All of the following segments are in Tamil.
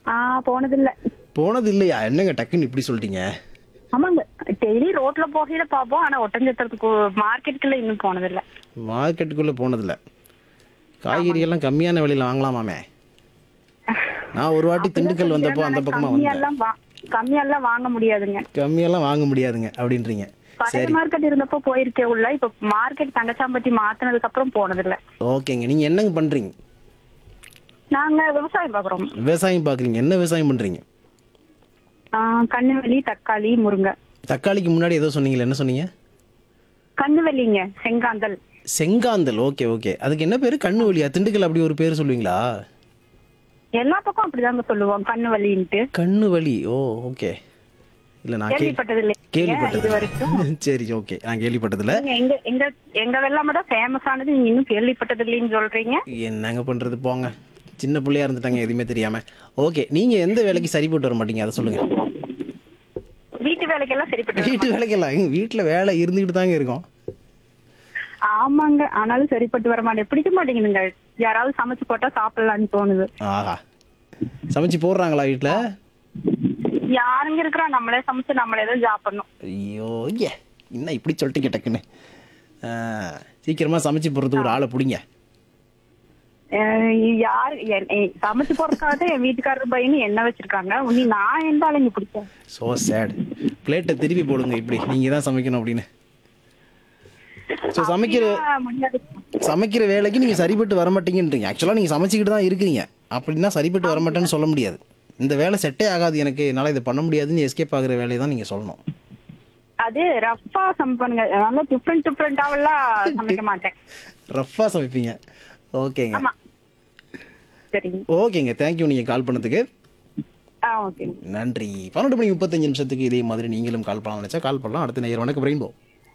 ஆ போனதில்ல போனது இல்லையா என்னங்க டக்குன்னு இப்படி சொல்லிட்டீங்க ஆமாங்க டெய்லி ரோட்ல போகையில பாப்போம் ஆனா ஒட்டஞ்சத்திரத்துக்கு மார்க்கெட்டுக்குள்ள இன்னும் போனதில்ல மார்க்கெட்டுக்குள்ளே போனதில்ல காய்கறி எல்லாம் கம்மியான விலையில வாங்கலாமாமே நான் ஒரு வாட்டி திண்டுக்கல் வந்தப்போ அந்த பக்கமாக வந்தேன் கம்மியெல்லாம் வா- கம்மியெல்லாம் வாங்க முடியாதுங்க கம்மியெல்லாம் வாங்க முடியாதுங்க அப்படின்றீங்க பழைய சரி மார்க்கெட் இருந்தப்போ போயிருக்கேன் உள்ள இப்ப மார்க்கெட் தங்கச்சாம்பட்டி மாத்தினதுக்கு அப்புறம் போனதில்ல ஓகேங்க நீங்கள் என்னங்க பண்ணுறீங்க நாங்க விவசாயம் பாக்குறோம் விவசாயம் பார்க்குறீங்க என்ன விவசாயம் பண்ணுறீங்க ஆ, கண்ணுவெளி தக்காளி முருங்கை தக்காளிக்கு முன்னாடி ஏதோ சொன்னீங்களே என்ன சொன்னீங்க கண்ணுவெளிங்க செங்காந்தல் செங்காந்தல் ஓகே ஓகே அதுக்கு என்ன பேர் கண்ணு வலியா திண்டுக்கல் அப்படி ஒரு பேர் சொல்லுவீங்களா எல்லா பக்கம் அப்படிதாங்க சொல்லுவோம் கண்ணுவெளின்ட்டு கண்ணு வலி ஓ ஓகே இல்லை நான் கேள்வி கேள்விப்பட்டது இல்லை இது கேள்விப்பட்டது வரைக்கும் சரி ஓகே நான் கேள்விப்பட்டதில்ல நீங்க எங்க எங்க எங்க வெள்ளாம தான் ஃபேமஸ் ஆனது நீங்க இன்னும் கேள்விப்பட்டது இல்லைன்னு சொல்றீங்க என்னங்க பண்றது போங்க சின்ன பிள்ளையா இருந்துட்டாங்க எதுவுமே தெரியாம ஓகே நீங்க எந்த வேலைக்கு சரி போட்டு வர மாட்டீங்க அதை சொல்லுங்க வீட்டு வேலைக்கெல்லாம் சரிப்பட்டு வீட்டு வேலைக்கெல்லாம் எங்க வீட்டுல வேலை இருந்துகிட்டு தாங்க இருக்கும் ஆமாங்க ஆனாலும் சரிப்பட்டு வர மாட்டேன் பிடிக்க மாட்டேங்குதுங்க யாராவது சமைச்சு போட்டா சாப்பிடலாம்னு தோணுது ஆஹா சமைச்சு போடுறாங்களா வீட்டுல யாருங்க இருக்கிறா நம்மளே சமைச்சு நம்மளே தான் சாப்பிடணும் ஐயோ ஏ என்ன இப்படி சொல்லிட்டீங்க டக்குன்னு ஆ, சீக்கிரமா சமைச்சு போடுறதுக்கு ஒரு ஆளை பிடிங்க அஹ் யாரு என்- எ- சமைச்சு போறதுக்காக தான் என் வீட்டுக்காரர் பையனு என்ன வச்சிருக்காங்க உன்னி நான் எந்த ஆளுங்க பிடிச்சேன் ஸோ சேட் பிளேட்டை திருப்பி போடுங்க இப்படி நீங்க தான் சமைக்கணும் அப்படின்னு ஸோ சமைக்கிற முடியாது சமைக்கிற வேலைக்கு நீங்க சரிப்பட்டு வர மாட்டீங்கன்றீங்க ஆக்சுவலா நீங்க சமைச்சிக்கிட்டு தான் இருக்கீங்க அப்படின்னா சரிப்பட்டு வர மாட்டேன்னு சொல்ல முடியாது இந்த வேலை செட்டே ஆகாது எனக்கு என்னால் இதை பண்ண முடியாதுன்னு எஸ்கேப் ஆகுற வேலையை தான் நீங்க சொல்லணும் அது ரஃபா சமைப்பானுங்க நல்லா டிஃப்ரெண்ட் டிஃப்ரெண்டாவெல்லாம் சமைக்க மாட்டேன் ரஃப்பாக சமைப்பீங்க ஓகேங்க ஆமா சரிங்க ஓகேங்க தேங்க்யூ நீங்கள் கால் பண்ணதுக்கு ஆ ஓகேங்க நன்றி பன்னெண்டு மணி முப்பத்தஞ்சு நிமிஷத்துக்கு இதே மாதிரி நீங்களும் கால் பண்ணலாம் நினச்சா கால் பண்ணலாம் அடுத்த நேரம் வணக்கம் ரெயின்போ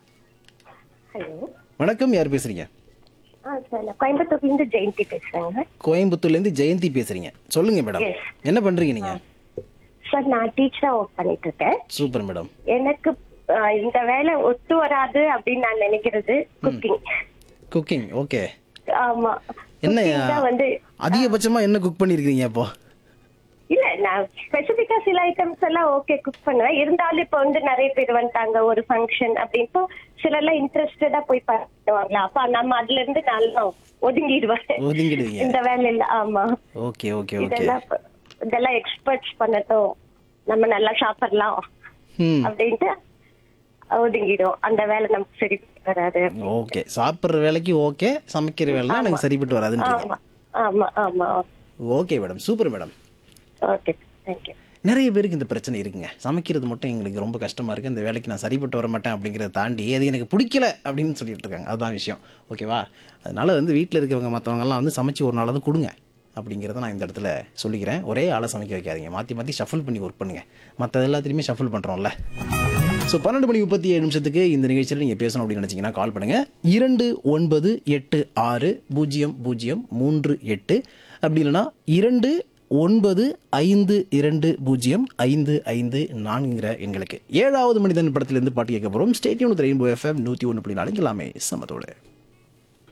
ஹலோ வணக்கம் யார் பேசுறீங்க ஆ சார் நான் கோயம்புத்தூர்லேருந்து ஜெயந்தி பேசுகிறேங்க கோயம்புத்தூர்லேருந்து ஜெயந்தி பேசுறீங்க சொல்லுங்க மேடம் Yes. என்ன பண்றீங்க நீங்க சார் நான் டீச்சராக ஒர்க் பண்ணிட்டு இருக்கேன் சூப்பர் மேடம் எனக்கு ஆ, இந்த வேலை ஒத்து வராது அப்படின்னு நான் நினைக்கிறது குக்கிங் குக்கிங் ஓகே ஆமா என்ன Cooking தான் வந்து அதிகபட்சமா என்ன குக் பண்ணிருக்கீங்க அப்போ இல்ல நான் ஸ்பெசிபிக்கா சில ஐட்டம்ஸ் எல்லாம் ஓகே குக் பண்ணுவேன் இருந்தாலும் இப்ப வந்து நிறைய பேர் வந்துட்டாங்க ஒரு ஃபங்க்ஷன் அப்படின்ப்போ சில எல்லாம் இன்ட்ரெஸ்டடா போய் பண்ணுவாங்களா அப்ப நம்ம அதுல இருந்து நல்லா ஒதுங்கிடுவேன் ஒதுங்கிடுவீங்க இந்த வேலை இல்ல ஆமா ஓகே ஓகே ஓகே இதெல்லாம் இப்ப- இதெல்லாம் எக்ஸ்பர்ட்ஸ் பண்ணட்டும் நம்ம நல்லா சாப்பிடலாம் ம் அப்படின்ட்டு ஒதுங்கிடும் அந்த வேலை நமக்கு சரி வராது ஓகே சாப்பிட்ற வேலைக்கு ஓகே சமைக்கிற வேலை எனக்கு சரிப்பட்டு வராதுன்றீங்க ஆமா ஆமா ஆமா okay madam super madam okay thank you நிறைய பேருக்கு இந்த பிரச்சனை இருக்குங்க சமைக்கிறது மட்டும் எங்களுக்கு ரொம்ப கஷ்டமா இருக்கு இந்த வேலைக்கு நான் சரிப்பட்டு வர மாட்டேன் அப்படிங்கிறத தாண்டி அது எனக்கு பிடிக்கல அப்படின்னு சொல்லிட்டு இருக்காங்க அதுதான் விஷயம் ஓகேவா அதனால வந்து வீட்டில் இருக்கிறவங்க மற்றவங்கலாம் வந்து சமைச்சு ஒரு நாளாவது கொடுங்க அப்படிங்கிறத நான் இந்த இடத்துல சொல்லிக்கிறேன் ஒரே ஆளை சமைக்க வைக்காதீங்க மாற்றி மாற்றி ஷஃபிள் பண்ணி ஒர்க் பண்ணுங்க மற்ற எல்லாத்தையுமே ஷஃபிள் பண்ணுறோம்ல ஸோ பன்னெண்டு மணி முப்பத்தி ஏழு நிமிஷத்துக்கு இந்த நிகழ்ச்சியில் நீங்கள் பேசணும் அப்படின்னு நினச்சிங்கன்னா கால் பண்ணுங்கள் இரண்டு ஒன்பது எட்டு ஆறு பூஜ்ஜியம் பூஜ்ஜியம் மூன்று எட்டு அப்படி இல்லைன்னா இரண்டு ஒன்பது ஐந்து இரண்டு பூஜ்ஜியம் ஐந்து ஐந்து நான்குங்கிற எண்களுக்கு ஏழாவது மனிதன் படத்திலிருந்து பாட்டு கேட்க போகிறோம் ஸ்டேட்யூன் ரெயின்போ எஃப்எம் நூற்றி ஒன்று புள்ளி நாலு எல்லாமே சமத்தோடு